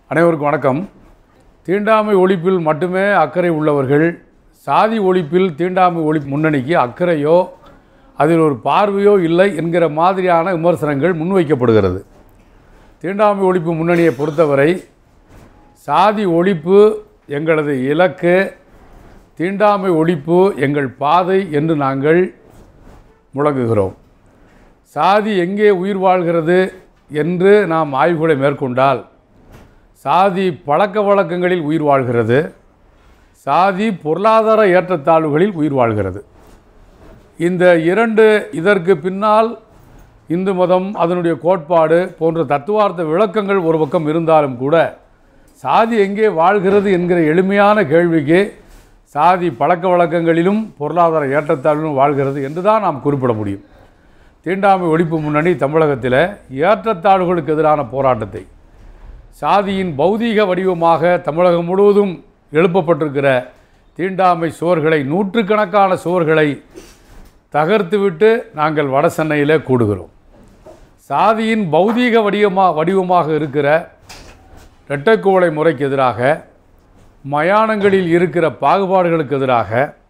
அனைவருக்கும் வணக்கம் தீண்டாமை ஒழிப்பில் மட்டுமே அக்கறை உள்ளவர்கள் சாதி ஒழிப்பில் தீண்டாமை ஒழிப்பு முன்னணிக்கு அக்கறையோ அதில் ஒரு பார்வையோ இல்லை என்கிற மாதிரியான விமர்சனங்கள் முன்வைக்கப்படுகிறது தீண்டாமை ஒழிப்பு முன்னணியை பொறுத்தவரை சாதி ஒழிப்பு எங்களது இலக்கு தீண்டாமை ஒழிப்பு எங்கள் பாதை என்று நாங்கள் முழங்குகிறோம் சாதி எங்கே உயிர் வாழ்கிறது என்று நாம் ஆய்வுகளை மேற்கொண்டால் சாதி பழக்க வழக்கங்களில் உயிர் வாழ்கிறது சாதி பொருளாதார ஏற்றத்தாழ்வுகளில் உயிர் வாழ்கிறது இந்த இரண்டு இதற்கு பின்னால் இந்து மதம் அதனுடைய கோட்பாடு போன்ற தத்துவார்த்த விளக்கங்கள் ஒரு பக்கம் இருந்தாலும் கூட சாதி எங்கே வாழ்கிறது என்கிற எளிமையான கேள்விக்கு சாதி பழக்க வழக்கங்களிலும் பொருளாதார ஏற்றத்தாழ்விலும் வாழ்கிறது என்று தான் நாம் குறிப்பிட முடியும் தீண்டாமை ஒழிப்பு முன்னணி தமிழகத்தில் ஏற்றத்தாழ்வுகளுக்கு எதிரான போராட்டத்தை சாதியின் பௌதீக வடிவமாக தமிழகம் முழுவதும் எழுப்பப்பட்டிருக்கிற தீண்டாமை சுவர்களை நூற்றுக்கணக்கான சுவர்களை தகர்த்துவிட்டு நாங்கள் வட சென்னையில் கூடுகிறோம் சாதியின் பௌதீக வடிவமா வடிவமாக இருக்கிற இரட்டைக்குவளை முறைக்கு எதிராக மயானங்களில் இருக்கிற பாகுபாடுகளுக்கு எதிராக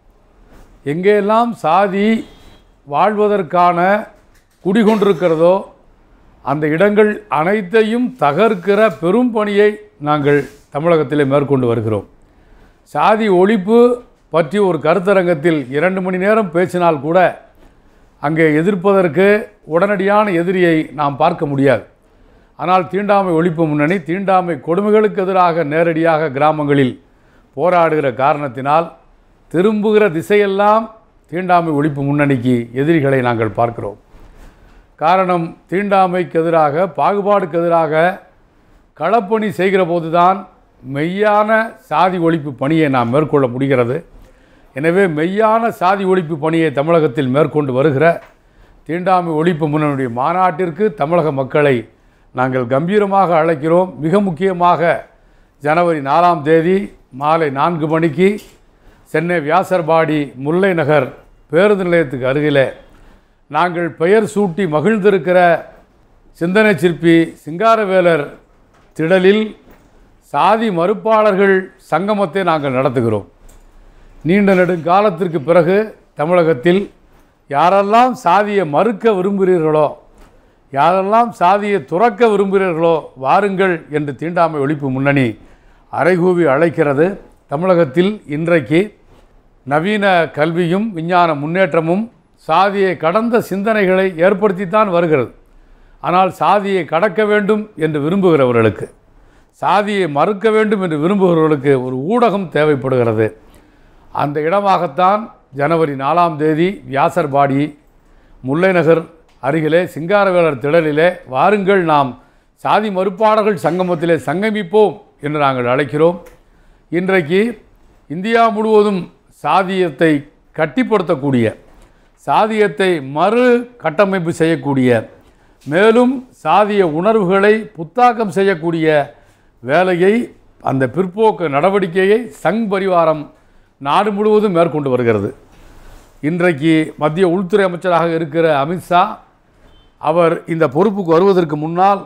எங்கெல்லாம் சாதி வாழ்வதற்கான குடிகொண்டிருக்கிறதோ அந்த இடங்கள் அனைத்தையும் தகர்க்கிற பெரும் பணியை நாங்கள் தமிழகத்தில் மேற்கொண்டு வருகிறோம் சாதி ஒழிப்பு பற்றி ஒரு கருத்தரங்கத்தில் இரண்டு மணி நேரம் பேசினால் கூட அங்கே எதிர்ப்பதற்கு உடனடியான எதிரியை நாம் பார்க்க முடியாது ஆனால் தீண்டாமை ஒழிப்பு முன்னணி தீண்டாமை கொடுமைகளுக்கு எதிராக நேரடியாக கிராமங்களில் போராடுகிற காரணத்தினால் திரும்புகிற திசையெல்லாம் தீண்டாமை ஒழிப்பு முன்னணிக்கு எதிரிகளை நாங்கள் பார்க்கிறோம் காரணம் தீண்டாமைக்கு எதிராக பாகுபாடுக்கு எதிராக களப்பணி செய்கிற போதுதான் மெய்யான சாதி ஒழிப்பு பணியை நாம் மேற்கொள்ள முடிகிறது எனவே மெய்யான சாதி ஒழிப்பு பணியை தமிழகத்தில் மேற்கொண்டு வருகிற தீண்டாமை ஒழிப்பு முன்னணியுடைய மாநாட்டிற்கு தமிழக மக்களை நாங்கள் கம்பீரமாக அழைக்கிறோம் மிக முக்கியமாக ஜனவரி நாலாம் தேதி மாலை நான்கு மணிக்கு சென்னை வியாசர்பாடி முல்லை நகர் பேருந்து நிலையத்துக்கு அருகிலே நாங்கள் பெயர் சூட்டி மகிழ்ந்திருக்கிற சிந்தனை சிற்பி சிங்காரவேலர் திடலில் சாதி மறுப்பாளர்கள் சங்கமத்தை நாங்கள் நடத்துகிறோம் நீண்ட நெடுங்காலத்திற்கு பிறகு தமிழகத்தில் யாரெல்லாம் சாதியை மறுக்க விரும்புகிறீர்களோ யாரெல்லாம் சாதியை துறக்க விரும்புகிறீர்களோ வாருங்கள் என்று தீண்டாமை ஒழிப்பு முன்னணி அறைகூவி அழைக்கிறது தமிழகத்தில் இன்றைக்கு நவீன கல்வியும் விஞ்ஞான முன்னேற்றமும் சாதியை கடந்த சிந்தனைகளை ஏற்படுத்தித்தான் வருகிறது ஆனால் சாதியை கடக்க வேண்டும் என்று விரும்புகிறவர்களுக்கு சாதியை மறுக்க வேண்டும் என்று விரும்புகிறவர்களுக்கு ஒரு ஊடகம் தேவைப்படுகிறது அந்த இடமாகத்தான் ஜனவரி நாலாம் தேதி வியாசர்பாடி முல்லை நகர் அருகிலே சிங்காரவேலர் திடலிலே வாருங்கள் நாம் சாதி மறுப்பாளர்கள் சங்கமத்திலே சங்கமிப்போம் என்று நாங்கள் அழைக்கிறோம் இன்றைக்கு இந்தியா முழுவதும் சாதியத்தை கட்டிப்படுத்தக்கூடிய சாதியத்தை மறு கட்டமைப்பு செய்யக்கூடிய மேலும் சாதிய உணர்வுகளை புத்தாக்கம் செய்யக்கூடிய வேலையை அந்த பிற்போக்கு நடவடிக்கையை சங் பரிவாரம் நாடு முழுவதும் மேற்கொண்டு வருகிறது இன்றைக்கு மத்திய உள்துறை அமைச்சராக இருக்கிற அமித்ஷா அவர் இந்த பொறுப்புக்கு வருவதற்கு முன்னால்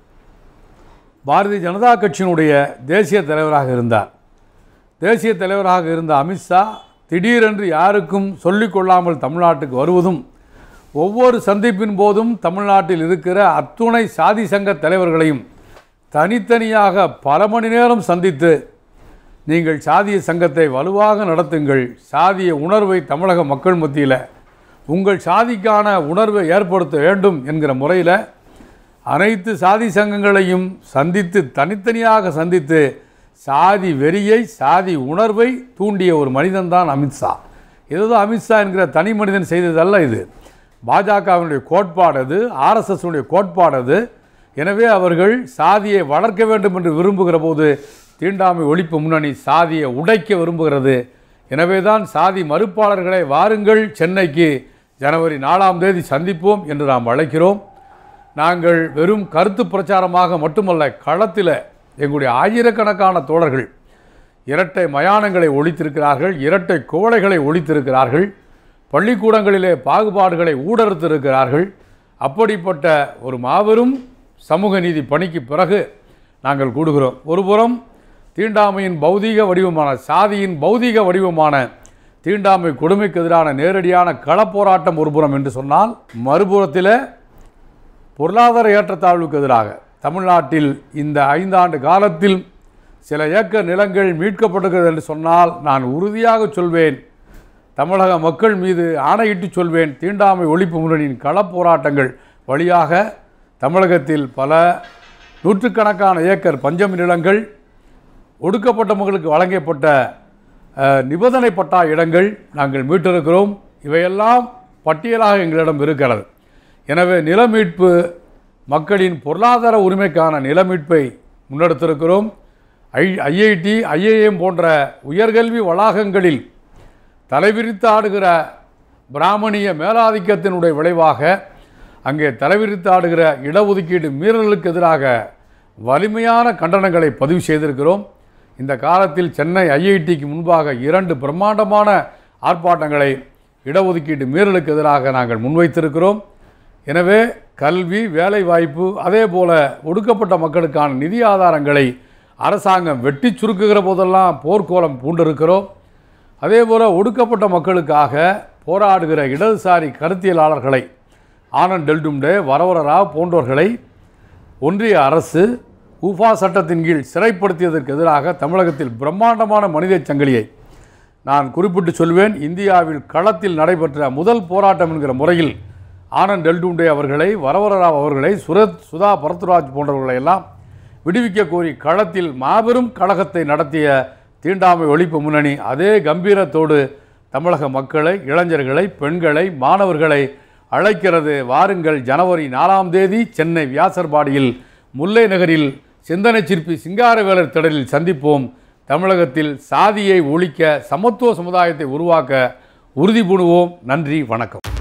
பாரதிய ஜனதா கட்சியினுடைய தேசிய தலைவராக இருந்தார் தேசிய தலைவராக இருந்த அமித்ஷா திடீரென்று யாருக்கும் சொல்லிக் கொள்ளாமல் தமிழ்நாட்டுக்கு வருவதும் ஒவ்வொரு சந்திப்பின் போதும் தமிழ்நாட்டில் இருக்கிற அத்துணை சாதி சங்க தலைவர்களையும் தனித்தனியாக பல மணி நேரம் சந்தித்து நீங்கள் சாதிய சங்கத்தை வலுவாக நடத்துங்கள் சாதிய உணர்வை தமிழக மக்கள் மத்தியில் உங்கள் சாதிக்கான உணர்வை ஏற்படுத்த வேண்டும் என்கிற முறையில் அனைத்து சாதி சங்கங்களையும் சந்தித்து தனித்தனியாக சந்தித்து சாதி வெறியை சாதி உணர்வை தூண்டிய ஒரு மனிதன்தான் அமித்ஷா ஏதோ அமித்ஷா என்கிற தனி மனிதன் செய்ததல்ல இது பாஜகவினுடைய கோட்பாடு அது ஆர்எஸ்எஸ்னுடைய கோட்பாடு அது எனவே அவர்கள் சாதியை வளர்க்க வேண்டும் என்று விரும்புகிற போது தீண்டாமை ஒழிப்பு முன்னணி சாதியை உடைக்க விரும்புகிறது எனவே தான் சாதி மறுப்பாளர்களை வாருங்கள் சென்னைக்கு ஜனவரி நாலாம் தேதி சந்திப்போம் என்று நாம் அழைக்கிறோம் நாங்கள் வெறும் கருத்து பிரச்சாரமாக மட்டுமல்ல களத்தில் எங்களுடைய ஆயிரக்கணக்கான தோழர்கள் இரட்டை மயானங்களை ஒழித்திருக்கிறார்கள் இரட்டை குவளைகளை ஒழித்திருக்கிறார்கள் பள்ளிக்கூடங்களிலே பாகுபாடுகளை ஊடறுத்திருக்கிறார்கள் அப்படிப்பட்ட ஒரு மாபெரும் சமூக நீதி பணிக்கு பிறகு நாங்கள் கூடுகிறோம் ஒருபுறம் தீண்டாமையின் பௌதீக வடிவமான சாதியின் பௌதீக வடிவமான தீண்டாமை கொடுமைக்கு எதிரான நேரடியான களப்போராட்டம் ஒருபுறம் என்று சொன்னால் மறுபுறத்தில் பொருளாதார ஏற்றத்தாழ்வுக்கு எதிராக தமிழ்நாட்டில் இந்த ஐந்தாண்டு காலத்தில் சில ஏக்கர் நிலங்கள் மீட்கப்பட்டிருக்கிறது என்று சொன்னால் நான் உறுதியாக சொல்வேன் தமிழக மக்கள் மீது ஆணையிட்டு சொல்வேன் தீண்டாமை ஒழிப்பு முன்னணியின் களப்போராட்டங்கள் வழியாக தமிழகத்தில் பல நூற்றுக்கணக்கான ஏக்கர் பஞ்சமி நிலங்கள் ஒடுக்கப்பட்ட மக்களுக்கு வழங்கப்பட்ட அஹ், நிபந்தனை பட்டா இடங்கள் நாங்கள் மீட்டிருக்கிறோம் இவையெல்லாம் பட்டியலாக எங்களிடம் இருக்கிறது எனவே நில மீட்பு மக்களின் பொருளாதார உரிமைக்கான நில மீட்பை முன்னெடுத்திருக்கிறோம் ஐ ஐஐடி ஐஏஎம் போன்ற உயர்கல்வி வளாகங்களில் தலைவிரித்து ஆடுகிற பிராமணிய மேலாதிக்கத்தினுடைய விளைவாக அங்கே தலைவிரித்து ஆடுகிற இடஒதுக்கீடு மீறலுக்கு எதிராக வலிமையான கண்டனங்களை பதிவு செய்திருக்கிறோம் இந்த காலத்தில் சென்னை ஐஐடிக்கு முன்பாக இரண்டு பிரம்மாண்டமான ஆர்ப்பாட்டங்களை இடஒதுக்கீடு மீறலுக்கு எதிராக நாங்கள் முன்வைத்திருக்கிறோம் எனவே கல்வி வேலைவாய்ப்பு அதே போல ஒடுக்கப்பட்ட மக்களுக்கான நிதி ஆதாரங்களை அரசாங்கம் வெட்டி சுருக்குகிற போதெல்லாம் போர்க்கோலம் பூண்டிருக்கிறோம் அதே போல் ஒடுக்கப்பட்ட மக்களுக்காக போராடுகிற இடதுசாரி கருத்தியலாளர்களை ஆனந்த் டெல்டும்டே வரவர ராவ் போன்றவர்களை ஒன்றிய அரசு உஃபா சட்டத்தின் கீழ் சிறைப்படுத்தியதற்கு எதிராக தமிழகத்தில் பிரம்மாண்டமான மனித சங்கிலியை நான் குறிப்பிட்டு சொல்வேன் இந்தியாவில் களத்தில் நடைபெற்ற முதல் போராட்டம் என்கிற முறையில் ஆனந்த் டெல்டும்டே அவர்களை வரவர ராவ் அவர்களை சுரத் சுதா பரத்ராஜ் போன்றவர்களை எல்லாம் விடுவிக்க கோரி களத்தில் மாபெரும் கழகத்தை நடத்திய தீண்டாமை ஒழிப்பு முன்னணி அதே கம்பீரத்தோடு தமிழக மக்களை இளைஞர்களை பெண்களை மாணவர்களை அழைக்கிறது வாருங்கள் ஜனவரி நாலாம் தேதி சென்னை வியாசர்பாடியில் முல்லை நகரில் சிந்தனை சிற்பி சிங்காரவேலர் திடலில் சந்திப்போம் தமிழகத்தில் சாதியை ஒழிக்க சமத்துவ சமுதாயத்தை உருவாக்க உறுதி பூணுவோம் நன்றி வணக்கம்